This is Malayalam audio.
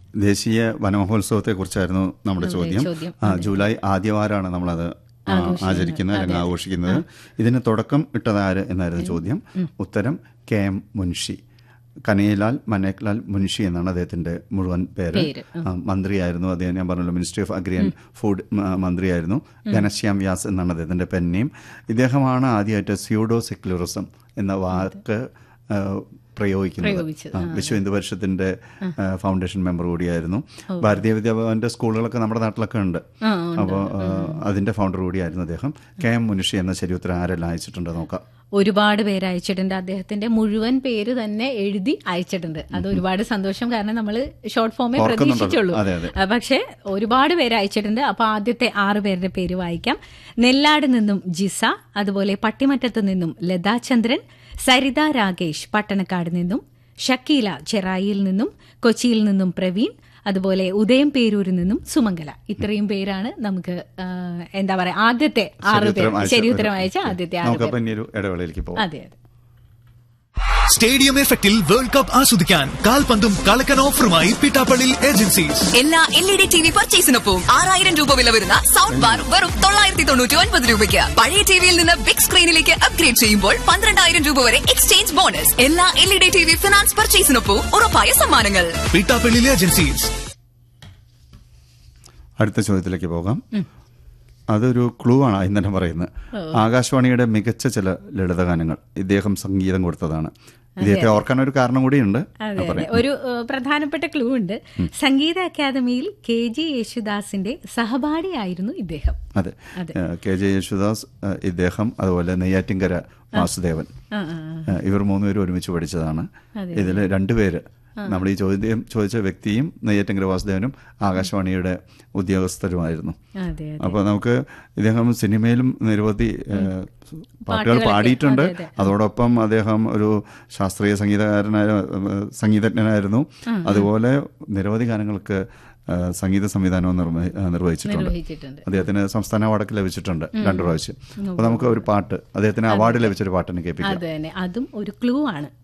ദേശീയ വനമഹോത്സവത്തെ കുറിച്ചായിരുന്നു നമ്മുടെ ചോദ്യം ചോദ്യം, ആ, ജൂലൈ ആദ്യവാരമാണ് നമ്മളത് ആ, ആചരിക്കുന്നത് അല്ലെങ്കിൽ ആഘോഷിക്കുന്നത് ഇതിന് തുടക്കം ഇട്ടത് ആര് എന്നായിരുന്നു ചോദ്യം ഉത്തരം കെ എം മുൻഷി കനയിലാൽ മനേക്ലാൽ മുൻഷി എന്നാണ് അദ്ദേഹത്തിന്റെ മുഴുവൻ പേര് പേര്, ആ, മന്ത്രിയായിരുന്നു അദ്ദേഹം ഞാൻ പറഞ്ഞല്ലോ ministry of agri and food മ- മന്ത്രിയായിരുന്നു ഘനശ്യാം വ്യാസ് എന്നാണ് അദ്ദേഹത്തിന്റെ പെന്നെയും ഇദ്ദേഹമാണ് ആദ്യമായിട്ട് സ്യൂഡോ സെക്യുലറിസം എന്ന വാക്ക് ആ, പ്രയോഗിക്കുന്നത് പ്രയോഗിച്ചത്. ആ, വിശ്വ ഹിന്ദു പരിഷത്തിന്റെ ആ, ഫൗണ്ടേഷൻ മെമ്പർ കൂടിയായിരുന്നു ഭാരതീയ വിദ്യാഭവന്റെ സ്കൂളുകളൊക്കെ നമ്മുടെ നാട്ടിലൊക്കെ ഉണ്ട് ആ, അപ്പോൾ അതിന്റെ ഫൗണ്ടർ കൂടിയായിരുന്നു അദ്ദേഹം കെ എം മുനുഷി എന്ന ശരി ഉത്തരം ആരെല്ലാം അയച്ചിട്ടുണ്ട് നോക്കാം ഒരുപാട് പേര് അയച്ചിട്ടുണ്ട് അദ്ദേഹത്തിന്റെ മുഴുവൻ പേര് തന്നെ എഴുതി അയച്ചിട്ടുണ്ട് അത് ഒരുപാട് സന്തോഷം കാരണം നമ്മൾ ഷോർട്ട് ഫോമേ ഓർക്കുന്നുണ്ടല്ലോ. പ്രതീക്ഷിച്ചുള്ളൂ അതെ, അതെ. ആ, പക്ഷേ ഒരുപാട് പേര് അയച്ചിട്ടുണ്ട് അപ്പൊ ആദ്യത്തെ ആറ് പേരുടെ പേര് വായിക്കാം നെല്ലാട് നിന്നും ജിസ അതുപോലെ പട്ടിമറ്റത്ത് നിന്നും ലതാചന്ദ്രൻ സരിത രാകേഷ് പട്ടണക്കാട് നിന്നും ഷക്കീല ചെറായിയിൽ നിന്നും കൊച്ചിയിൽ നിന്നും പ്രവീൺ അതുപോലെ ഉദയം പേരൂരിൽ നിന്നും സുമംഗല ഇത്രയും പേരാണ് നമുക്ക് ആ, എന്താ പറയാ ആദ്യത്തെ ആറ് പേര് ശരിയുത്തരം അയച്ച ശരി ഉത്തരം ഒരു- അയച്ച ആദ്യത്തെ ആറ് നമുക്ക് പേര് അപ്പം ഇനി ഒരു ഇടവേളയിലേക്ക് പോകാം അതെ അതെ സ്റ്റേഡിയം എഫക്റ്റിൽ വേൾഡ് കപ്പ് ആസ്വദിക്കാൻ കാൽപന്തും കളക്കൻ ഓഫറുമായി പിട്ടാപ്പള്ളി ഏജൻസീസ് എല്ലാ L E D T V പർച്ചേസിനൊപ്പം ആറായിരം രൂപ വില വരുന്ന സൗണ്ട് ബാർ വെറും തൊള്ളായിരത്തി തൊണ്ണൂറ്റി ഒൻപത് രൂപയ്ക്ക് പഴയ ടിവിയിൽ നിന്ന് ബിഗ് സ്ക്രീനിലേക്ക് അപ്ഗ്രേഡ് ചെയ്യുമ്പോൾ പന്ത്രണ്ടായിരം രൂപ വരെ എക്സ്ചേഞ്ച് ബോണസ് എല്ലാ L E D T V finance പർച്ചേസിനൊപ്പം ഉറപ്പായ സമ്മാനങ്ങൾ പിട്ടാപ്പള്ളി ഏജൻസീസ് അടുത്ത ചോദ്യത്തിലേക്ക് പോകാം അതൊരു ക്ലൂ ആണ് ആദ്യം തന്നെ പറയുന്നത് ആകാശവാണിയുടെ മികച്ച ചില ലളിതഗാനങ്ങൾ ഇദ്ദേഹം സംഗീതം കൊടുത്തതാണ് ഇദ്ദേഹത്തെ ഓർക്കാൻ ഒരു കാരണം കൂടിയുണ്ട് അതെ ഞാൻ അതെ പറയാം ഒരു ഏഹ്, പ്രധാനപ്പെട്ട ക്ലൂ ഉണ്ട് സംഗീത അക്കാദമിയിൽ കെ ജി യേശുദാസിന്റെ സഹപാഠിയായിരുന്നു ഇദ്ദേഹം അതെ ഏഹ്, കെ ജെ യേശുദാസ് ഏഹ്, ഇദ്ദേഹം അതുപോലെ നെയ്യാറ്റിങ്കര വാസുദേവൻ ആ, ആ, ആ. ഏഹ്, ഇവർ മൂന്നുപേരും ഒരുമിച്ച് പഠിച്ചതാണ് ഇതിൽ രണ്ടുപേര് നമ്മൾ ഈ ചോദ്യം ചോദിച്ച വ്യക്തിയും നെയ്യാറ്റിങ്കര വാസുദേവനും ആകാശവാണിയുടെ ഉദ്യോഗസ്ഥരുമായിരുന്നു അതെ അതെ അപ്പോൾ നമുക്ക് ഇദ്ദേഹം സിനിമയിലും നിരവധി ഏഹ്, പാട്ടുകൾ പാട്ടുകളൊക്കെ, പാടിയിട്ടുണ്ട് അതെ, അതെ. അതോടൊപ്പം അദ്ദേഹം ഒരു ശാസ്ത്രീയ സംഗീതകാരനായ ഏഹ്, സംഗീതജ്ഞനായിരുന്നു അതുപോലെ നിരവധി ഗാനങ്ങൾക്ക് ഏഹ്, സംഗീത സംവിധാനവും നിർവഹി- ഏഹ്, നിർവഹിച്ചിട്ടുണ്ട് നിർവഹിച്ചിട്ടുണ്ട് അദ്ദേഹത്തിന് സംസ്ഥാന അവാർഡൊക്കെ ലഭിച്ചിട്ടുണ്ട് രണ്ടു പ്രാവശ്യം അപ്പോൾ നമുക്ക് ഒരു പാട്ട് അദ്ദേഹത്തിന് അവാർഡ് ലഭിച്ചൊരു പാട്ടിന് കേൾപ്പിക്കാം അത് തന്നെ അതും ഒരു ക്ലൂ ആണ്